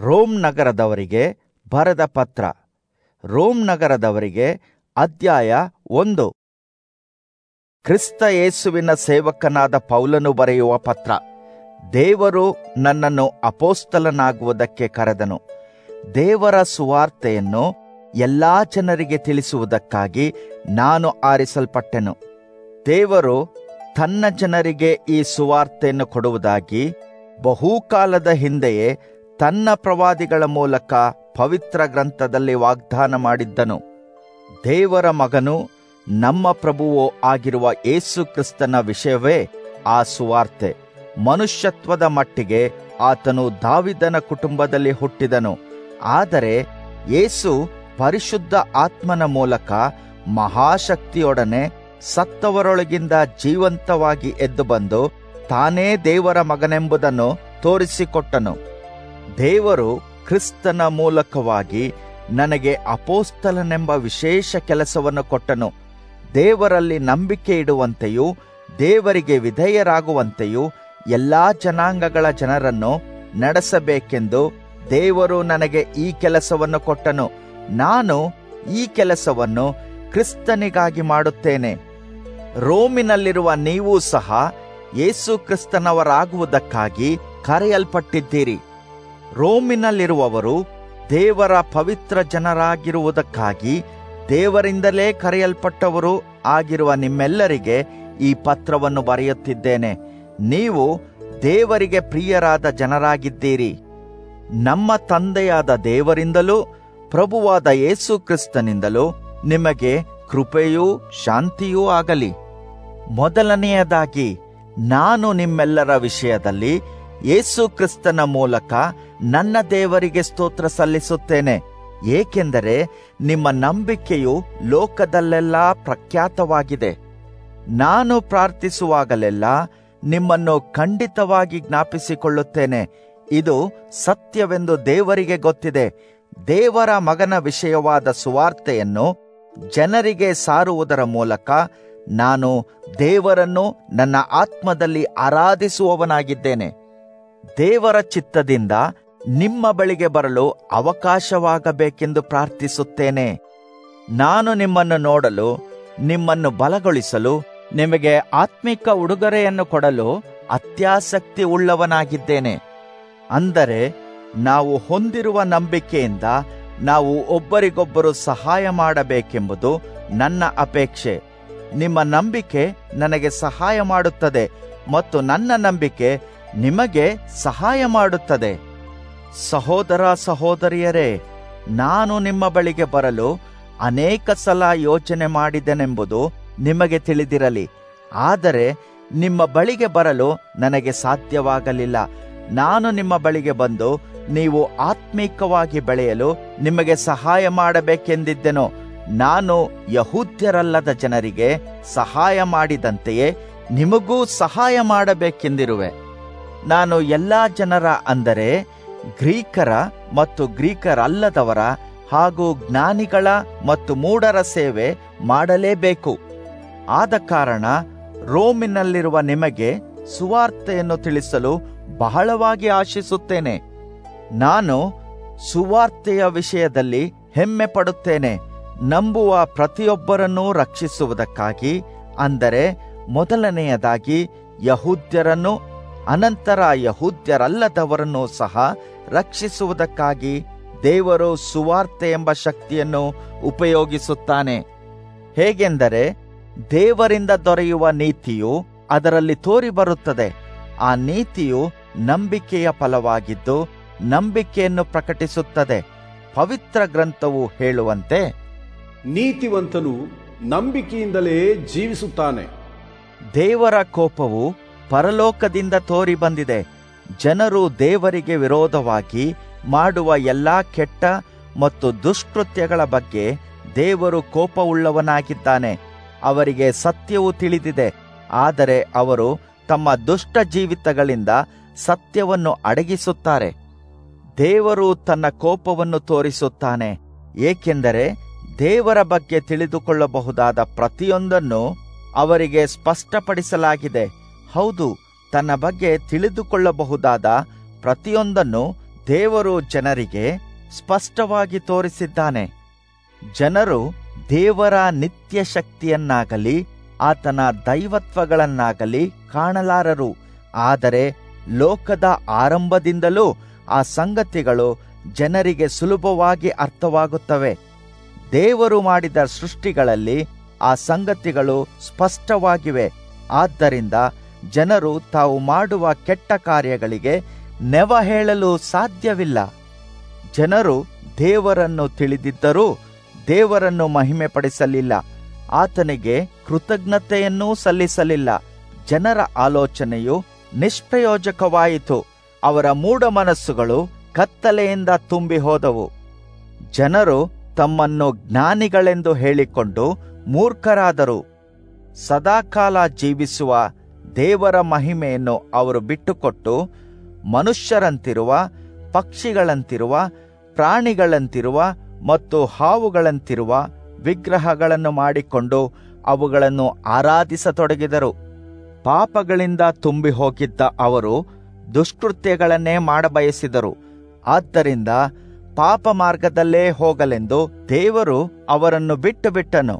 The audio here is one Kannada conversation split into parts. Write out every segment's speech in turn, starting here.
ರೋಮ್ ನಗರದವರಿಗೆ ಬರೆದ ಪತ್ರ ರೋಮ್ ನಗರದವರಿಗೆ ಅಧ್ಯಾಯ ಒಂದು ಕ್ರಿಸ್ತ ಯೇಸುವಿನ ಸೇವಕನಾದ ಪೌಲನು ಬರೆಯುವ ಪತ್ರ ದೇವರು ನನ್ನನ್ನು ಅಪೋಸ್ತಲನಾಗುವುದಕ್ಕೆ ಕರೆದನು ದೇವರ ಸುವಾರ್ತೆಯನ್ನು ಎಲ್ಲಾ ಜನರಿಗೆ ತಿಳಿಸುವುದಕ್ಕಾಗಿ ನಾನು ಆರಿಸಲ್ಪಟ್ಟೆನು ದೇವರು ತನ್ನ ಜನರಿಗೆ ಈ ಸುವಾರ್ತೆಯನ್ನು ಕೊಡುವುದಾಗಿ ಬಹುಕಾಲದ ಹಿಂದೆಯೇ ತನ್ನ ಪ್ರವಾದಿಗಳ ಮೂಲಕ ಪವಿತ್ರ ಗ್ರಂಥದಲ್ಲಿ ವಾಗ್ದಾನ ಮಾಡಿದ್ದನು ದೇವರ ಮಗನು ನಮ್ಮ ಪ್ರಭುವೋ ಆಗಿರುವ ಯೇಸು ಕ್ರಿಸ್ತನ ವಿಷಯವೇ ಆ ಸುವಾರ್ತೆ ಮನುಷ್ಯತ್ವದ ಮಟ್ಟಿಗೆ ಆತನು ದಾವಿದನ ಕುಟುಂಬದಲ್ಲಿ ಹುಟ್ಟಿದನು ಆದರೆ ಯೇಸು ಪರಿಶುದ್ಧ ಆತ್ಮನ ಮೂಲಕ ಮಹಾಶಕ್ತಿಯೊಡನೆ ಸತ್ತವರೊಳಗಿಂದ ಜೀವಂತವಾಗಿ ಎದ್ದು ಬಂದು ತಾನೇ ದೇವರ ಮಗನೆಂಬುದನ್ನು ತೋರಿಸಿಕೊಟ್ಟನು ದೇವರು ಕ್ರಿಸ್ತನ ಮೂಲಕವಾಗಿ ನನಗೆ ಅಪೋಸ್ತಲನೆಂಬ ವಿಶೇಷ ಕೆಲಸವನ್ನು ಕೊಟ್ಟನು ದೇವರಲ್ಲಿ ನಂಬಿಕೆ ಇಡುವಂತೆಯೂ ದೇವರಿಗೆ ವಿಧೇಯರಾಗುವಂತೆಯೂ ಎಲ್ಲಾ ಜನಾಂಗಗಳ ಜನರನ್ನು ನಡೆಸಬೇಕೆಂದು ದೇವರು ನನಗೆ ಈ ಕೆಲಸವನ್ನು ಕೊಟ್ಟನು ನಾನು ಈ ಕೆಲಸವನ್ನು ಕ್ರಿಸ್ತನಿಗಾಗಿ ಮಾಡುತ್ತೇನೆ ರೋಮಿನಲ್ಲಿರುವ ನೀವೂ ಸಹ ಯೇಸು ಕ್ರಿಸ್ತನವರಾಗುವುದಕ್ಕಾಗಿ ಕರೆಯಲ್ಪಟ್ಟಿದ್ದೀರಿ ರೋಮಿನಲ್ಲಿರುವವರು ದೇವರ ಪವಿತ್ರ ಜನರಾಗಿರುವುದಕ್ಕಾಗಿ ದೇವರಿಂದಲೇ ಕರೆಯಲ್ಪಟ್ಟವರು ಆಗಿರುವ ನಿಮ್ಮೆಲ್ಲರಿಗೆ ಈ ಪತ್ರವನ್ನು ಬರೆಯುತ್ತಿದ್ದೇನೆ ನೀವು ದೇವರಿಗೆ ಪ್ರಿಯರಾದ ಜನರಾಗಿದ್ದೀರಿ ನಮ್ಮ ತಂದೆಯಾದ ದೇವರಿಂದಲೂ ಪ್ರಭುವಾದ ಯೇಸು ಕ್ರಿಸ್ತನಿಂದಲೂ ನಿಮಗೆ ಕೃಪೆಯೂ ಶಾಂತಿಯೂ ಆಗಲಿ ಮೊದಲನೆಯದಾಗಿ ನಾನು ನಿಮ್ಮೆಲ್ಲರ ವಿಷಯದಲ್ಲಿ ಯೇಸು ಕ್ರಿಸ್ತನ ಮೂಲಕ ನನ್ನ ದೇವರಿಗೆ ಸ್ತೋತ್ರ ಸಲ್ಲಿಸುತ್ತೇನೆ ಏಕೆಂದರೆ ನಿಮ್ಮ ನಂಬಿಕೆಯು ಲೋಕದಲ್ಲೆಲ್ಲ ಪ್ರಖ್ಯಾತವಾಗಿದೆ ನಾನು ಪ್ರಾರ್ಥಿಸುವಾಗಲೆಲ್ಲ ನಿಮ್ಮನ್ನು ಖಂಡಿತವಾಗಿ ಜ್ಞಾಪಿಸಿಕೊಳ್ಳುತ್ತೇನೆ ಇದು ಸತ್ಯವೆಂದು ದೇವರಿಗೆ ಗೊತ್ತಿದೆ ದೇವರ ಮಗನ ವಿಷಯವಾದ ಸುವಾರ್ತೆಯನ್ನು ಜನರಿಗೆ ಸಾರುವುದರ ಮೂಲಕ ನಾನು ದೇವರನ್ನು ನನ್ನ ಆತ್ಮದಲ್ಲಿ ಆರಾಧಿಸುವವನಾಗಿದ್ದೇನೆ ದೇವರ ಚಿತ್ತದಿಂದ ನಿಮ್ಮ ಬಳಿಗೆ ಬರಲು ಅವಕಾಶವಾಗಬೇಕೆಂದು ಪ್ರಾರ್ಥಿಸುತ್ತೇನೆ ನಾನು ನಿಮ್ಮನ್ನು ನೋಡಲು ನಿಮ್ಮನ್ನು ಬಲಗೊಳಿಸಲು ನಿಮಗೆ ಆತ್ಮಿಕ ಉಡುಗೊರೆಯನ್ನು ಕೊಡಲು ಅತ್ಯಾಸಕ್ತಿ ಉಳ್ಳವನಾಗಿದ್ದೇನೆ ಅಂದರೆ ನಾವು ಹೊಂದಿರುವ ನಂಬಿಕೆಯಿಂದ ನಾವು ಒಬ್ಬರಿಗೊಬ್ಬರು ಸಹಾಯ ಮಾಡಬೇಕೆಂಬುದು ನನ್ನ ಅಪೇಕ್ಷೆ ನಿಮ್ಮ ನಂಬಿಕೆ ನನಗೆ ಸಹಾಯ ಮಾಡುತ್ತದೆ ಮತ್ತು ನನ್ನ ನಂಬಿಕೆ ನಿಮಗೆ ಸಹಾಯ ಮಾಡುತ್ತದೆ ಸಹೋದರ ಸಹೋದರಿಯರೇ ನಾನು ನಿಮ್ಮ ಬಳಿಗೆ ಬರಲು ಅನೇಕ ಸಲ ಯೋಚನೆ ಮಾಡಿದೆನೆಂಬುದು ನಿಮಗೆ ತಿಳಿದಿರಲಿ ಆದರೆ ನಿಮ್ಮ ಬಳಿಗೆ ಬರಲು ನನಗೆ ಸಾಧ್ಯವಾಗಲಿಲ್ಲ ನಾನು ನಿಮ್ಮ ಬಳಿಗೆ ಬಂದು ನೀವು ಆತ್ಮೀಕವಾಗಿ ಬೆಳೆಯಲು ನಿಮಗೆ ಸಹಾಯ ಮಾಡಬೇಕೆಂದಿದ್ದೆನು ನಾನು ಯಹೂದ್ಯರಲ್ಲದ ಜನರಿಗೆ ಸಹಾಯ ಮಾಡಿದಂತೆಯೇ ನಿಮಗೂ ಸಹಾಯ ಮಾಡಬೇಕೆಂದಿರುವೆ ನಾನು ಎಲ್ಲಾ ಜನರ ಅಂದರೆ ಗ್ರೀಕರ ಮತ್ತು ಗ್ರೀಕರಲ್ಲದವರ ಹಾಗೂ ಜ್ಞಾನಿಗಳ ಮತ್ತು ಮೂಢರ ಸೇವೆ ಮಾಡಲೇಬೇಕು ಆದ ಕಾರಣ ರೋಮಿನಲ್ಲಿರುವ ನಿಮಗೆ ಸುವಾರ್ತೆಯನ್ನು ತಿಳಿಸಲು ಬಹಳವಾಗಿ ಆಶಿಸುತ್ತೇನೆ ನಾನು ಸುವಾರ್ತೆಯ ವಿಷಯದಲ್ಲಿ ಹೆಮ್ಮೆ ಪಡುತ್ತೇನೆ ನಂಬುವ ಪ್ರತಿಯೊಬ್ಬರನ್ನೂ ರಕ್ಷಿಸುವುದಕ್ಕಾಗಿ ಅಂದರೆ ಮೊದಲನೆಯದಾಗಿ ಯಹೂದ್ಯರನ್ನು ಅನಂತರ ಯಹೂದ್ಯರಲ್ಲದವರನ್ನು ಸಹ ರಕ್ಷಿಸುವುದಕ್ಕಾಗಿ ದೇವರು ಸುವಾರ್ತೆ ಎಂಬ ಶಕ್ತಿಯನ್ನು ಉಪಯೋಗಿಸುತ್ತಾನೆ ಹೇಗೆಂದರೆ ದೇವರಿಂದ ದೊರೆಯುವ ನೀತಿಯು ಅದರಲ್ಲಿ ತೋರಿಬರುತ್ತದೆ ಆ ನೀತಿಯು ನಂಬಿಕೆಯ ಫಲವಾಗಿದ್ದು ನಂಬಿಕೆಯನ್ನು ಪ್ರಕಟಿಸುತ್ತದೆ ಪವಿತ್ರ ಗ್ರಂಥವು ಹೇಳುವಂತೆ ನೀತಿವಂತನು ನಂಬಿಕೆಯಿಂದಲೇ ಜೀವಿಸುತ್ತಾನೆ ದೇವರ ಕೋಪವು ಪರಲೋಕದಿಂದ ತೋರಿ ಬಂದಿದೆ ಜನರು ದೇವರಿಗೆ ವಿರೋಧವಾಗಿ ಮಾಡುವ ಎಲ್ಲಾ ಕೆಟ್ಟ ಮತ್ತು ದುಷ್ಕೃತ್ಯಗಳ ಬಗ್ಗೆ ದೇವರು ಕೋಪವುಳ್ಳವನಾಗಿದ್ದಾನೆ ಅವರಿಗೆ ಸತ್ಯವು ತಿಳಿದಿದೆ ಆದರೆ ಅವರು ತಮ್ಮ ದುಷ್ಟ ಜೀವಿತಗಳಿಂದ ಸತ್ಯವನ್ನು ಅಡಗಿಸುತ್ತಾರೆ ದೇವರು ತನ್ನ ಕೋಪವನ್ನು ತೋರಿಸುತ್ತಾನೆ ಏಕೆಂದರೆ ದೇವರ ಬಗ್ಗೆ ತಿಳಿದುಕೊಳ್ಳಬಹುದಾದ ಪ್ರತಿಯೊಂದನ್ನು ಅವರಿಗೆ ಸ್ಪಷ್ಟಪಡಿಸಲಾಗಿದೆ ಹೌದು ತನ್ನ ಬಗ್ಗೆ ತಿಳಿದುಕೊಳ್ಳಬಹುದಾದ ಪ್ರತಿಯೊಂದನ್ನು ದೇವರು ಜನರಿಗೆ ಸ್ಪಷ್ಟವಾಗಿ ತೋರಿಸಿದ್ದಾನೆ ಜನರು ದೇವರ ನಿತ್ಯ ಶಕ್ತಿಯನ್ನಾಗಲಿ ಆತನ ದೈವತ್ವಗಳನ್ನಾಗಲಿ ಕಾಣಲಾರರು ಆದರೆ ಲೋಕದ ಆರಂಭದಿಂದಲೂ ಆ ಸಂಗತಿಗಳು ಜನರಿಗೆ ಸುಲಭವಾಗಿ ಅರ್ಥವಾಗುತ್ತವೆ ದೇವರು ಮಾಡಿದ ಸೃಷ್ಟಿಗಳಲ್ಲಿ ಆ ಸಂಗತಿಗಳು ಸ್ಪಷ್ಟವಾಗಿವೆ ಆದ್ದರಿಂದ ಜನರು ತಾವು ಮಾಡುವ ಕೆಟ್ಟ ಕಾರ್ಯಗಳಿಗೆ ನೆವ ಹೇಳಲು ಸಾಧ್ಯವಿಲ್ಲ ಜನರು ದೇವರನ್ನು ತಿಳಿದಿದ್ದರೂ ದೇವರನ್ನು ಮಹಿಮೆಪಡಿಸಲಿಲ್ಲ ಆತನಿಗೆ ಕೃತಜ್ಞತೆಯನ್ನೂ ಸಲ್ಲಿಸಲಿಲ್ಲ ಜನರ ಆಲೋಚನೆಯು ನಿಷ್ಪ್ರಯೋಜಕವಾಯಿತು ಅವರ ಮೂಢ ಮನಸ್ಸುಗಳು ಕತ್ತಲೆಯಿಂದ ತುಂಬಿ ಹೋದವು ಜನರು ತಮ್ಮನ್ನು ಜ್ಞಾನಿಗಳೆಂದು ಹೇಳಿಕೊಂಡು ಮೂರ್ಖರಾದರು ಸದಾಕಾಲ ಜೀವಿಸುವ ದೇವರ ಮಹಿಮೆಯನ್ನು ಅವರು ಬಿಟ್ಟುಕೊಟ್ಟು ಮನುಷ್ಯರಂತಿರುವ ಪಕ್ಷಿಗಳಂತಿರುವ ಪ್ರಾಣಿಗಳಂತಿರುವ ಮತ್ತು ಹಾವುಗಳಂತಿರುವ ವಿಗ್ರಹಗಳನ್ನು ಮಾಡಿಕೊಂಡು ಅವುಗಳನ್ನು ಆರಾಧಿಸತೊಡಗಿದರು ಪಾಪಗಳಿಂದ ತುಂಬಿ ಹೋಗಿದ್ದ ಅವರು ದುಷ್ಕೃತ್ಯಗಳನ್ನೇ ಮಾಡಬಯಸಿದರು ಆದ್ದರಿಂದ ಪಾಪ ಮಾರ್ಗದಲ್ಲೇ ಹೋಗಲೆಂದು ದೇವರು ಅವರನ್ನು ಬಿಟ್ಟು ಬಿಟ್ಟನು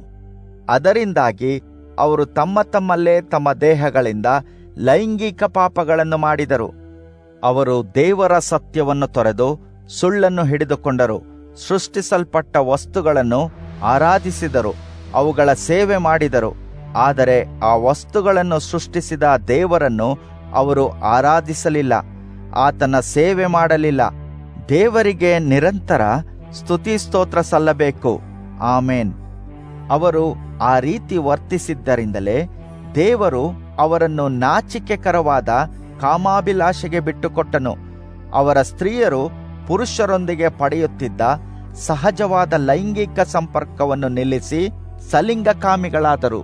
ಅದರಿಂದಾಗಿ ಅವರು ತಮ್ಮ ತಮ್ಮಲ್ಲೇ ತಮ್ಮ ದೇಹಗಳಿಂದ ಲೈಂಗಿಕ ಪಾಪಗಳನ್ನು ಮಾಡಿದರು ಅವರು ದೇವರ ಸತ್ಯವನ್ನು ತೊರೆದು ಸುಳ್ಳನ್ನು ಹಿಡಿದುಕೊಂಡರು ಸೃಷ್ಟಿಸಲ್ಪಟ್ಟ ವಸ್ತುಗಳನ್ನು ಆರಾಧಿಸಿದರು ಅವುಗಳ ಸೇವೆ ಮಾಡಿದರು ಆದರೆ ಆ ವಸ್ತುಗಳನ್ನು ಸೃಷ್ಟಿಸಿದ ದೇವರನ್ನು ಅವರು ಆರಾಧಿಸಲಿಲ್ಲ ಆತನ ಸೇವೆ ಮಾಡಲಿಲ್ಲ ದೇವರಿಗೆ ನಿರಂತರ ಸ್ತುತಿ ಸ್ತೋತ್ರ ಸಲ್ಲಬೇಕು ಆಮೇನ್ ಅವರು ಆ ರೀತಿ ವರ್ತಿಸಿದ್ದರಿಂದಲೇ ದೇವರು ಅವರನ್ನು ನಾಚಿಕೆಕರವಾದ ಕಾಮಾಭಿಲಾಷೆಗೆ ಬಿಟ್ಟುಕೊಟ್ಟನು ಅವರ ಸ್ತ್ರೀಯರು ಪುರುಷರೊಂದಿಗೆ ಪಡೆಯುತ್ತಿದ್ದ ಸಹಜವಾದ ಲೈಂಗಿಕ ಸಂಪರ್ಕವನ್ನು ನಿಲ್ಲಿಸಿ ಸಲಿಂಗಕಾಮಿಗಳಾದರು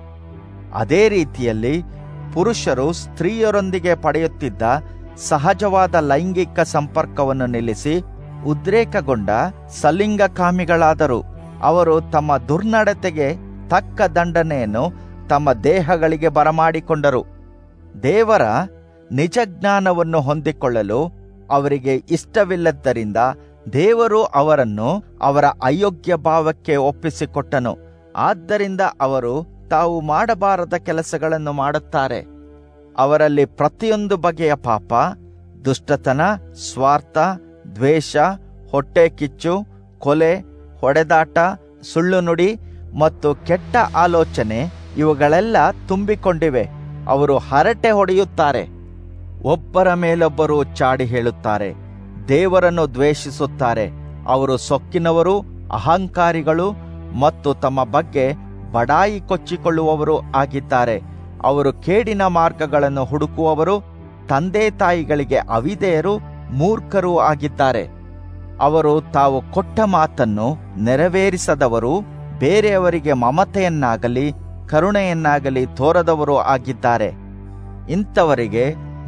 ಅದೇ ರೀತಿಯಲ್ಲಿ ಪುರುಷರು ಸ್ತ್ರೀಯರೊಂದಿಗೆ ಪಡೆಯುತ್ತಿದ್ದ ಸಹಜವಾದ ಲೈಂಗಿಕ ಸಂಪರ್ಕವನ್ನು ನಿಲ್ಲಿಸಿ ಉದ್ರೇಕಗೊಂಡ ಸಲಿಂಗಕಾಮಿಗಳಾದರು ಅವರು ತಮ್ಮ ದುರ್ನಡತೆಗೆ ತಕ್ಕ ದಂಡನೆಯನ್ನು ತಮ್ಮ ದೇಹಗಳಿಗೆ ಬರಮಾಡಿಕೊಂಡರು ದೇವರ ನಿಜ ಜ್ಞಾನವನ್ನು ಹೊಂದಿಕೊಳ್ಳಲು ಅವರಿಗೆ ಇಷ್ಟವಿಲ್ಲದ್ದರಿಂದ ದೇವರು ಅವರನ್ನು ಅವರ ಅಯೋಗ್ಯ ಭಾವಕ್ಕೆ ಒಪ್ಪಿಸಿಕೊಟ್ಟನು ಆದ್ದರಿಂದ ಅವರು ತಾವು ಮಾಡಬಾರದ ಕೆಲಸಗಳನ್ನು ಮಾಡುತ್ತಾರೆ ಅವರಲ್ಲಿ ಪ್ರತಿಯೊಂದು ಬಗೆಯ ಪಾಪ ದುಷ್ಟತನ ಸ್ವಾರ್ಥ ದ್ವೇಷ ಹೊಟ್ಟೆ ಕಿಚ್ಚು ಕೊಲೆ ಹೊಡೆದಾಟ ಸುಳ್ಳು ನುಡಿ ಮತ್ತು ಕೆಟ್ಟ ಆಲೋಚನೆ ಇವುಗಳೆಲ್ಲ ತುಂಬಿಕೊಂಡಿವೆ ಅವರು ಹರಟೆ ಹೊಡೆಯುತ್ತಾರೆ ಒಬ್ಬರ ಮೇಲೊಬ್ಬರು ಚಾಡಿ ಹೇಳುತ್ತಾರೆ ದೇವರನ್ನು ದ್ವೇಷಿಸುತ್ತಾರೆ ಅವರು ಸೊಕ್ಕಿನವರು ಅಹಂಕಾರಿಗಳು ಮತ್ತು ತಮ್ಮ ಬಗ್ಗೆ ಬಡಾಯಿ ಕೊಚ್ಚಿಕೊಳ್ಳುವವರು ಆಗಿದ್ದಾರೆ ಅವರು ಕೇಡಿನ ಮಾರ್ಗಗಳನ್ನು ಹುಡುಕುವವರು ತಂದೆ ತಾಯಿಗಳಿಗೆ ಅವಿಧೇಯರು ಮೂರ್ಖರೂ ಆಗಿದ್ದಾರೆ ಅವರು ತಾವು ಕೊಟ್ಟ ಮಾತನ್ನು ನೆರವೇರಿಸದವರು ಬೇರೆಯವರಿಗೆ ಮಮತೆಯನ್ನಾಗಲಿ ಕರುಣೆಯನ್ನಾಗಲಿ ತೋರದವರು ಆಗಿದ್ದಾರೆ ಇಂಥವರಿಗೆ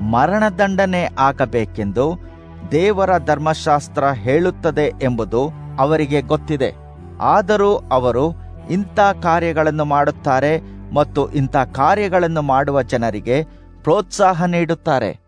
ಮರಣದಂಡನೆ ಆಗಬೇಕೆಂದು ದೇವರ ಧರ್ಮಶಾಸ್ತ್ರ ಹೇಳುತ್ತದೆ ಎಂಬುದು ಅವರಿಗೆ ಗೊತ್ತಿದೆ ಆದರೂ ಅವರು ಇಂಥ ಕಾರ್ಯಗಳನ್ನು ಮಾಡುತ್ತಾರೆ ಮತ್ತು ಇಂಥ ಕಾರ್ಯಗಳನ್ನು ಮಾಡುವ ಜನರಿಗೆ ಪ್ರೋತ್ಸಾಹ ನೀಡುತ್ತಾರೆ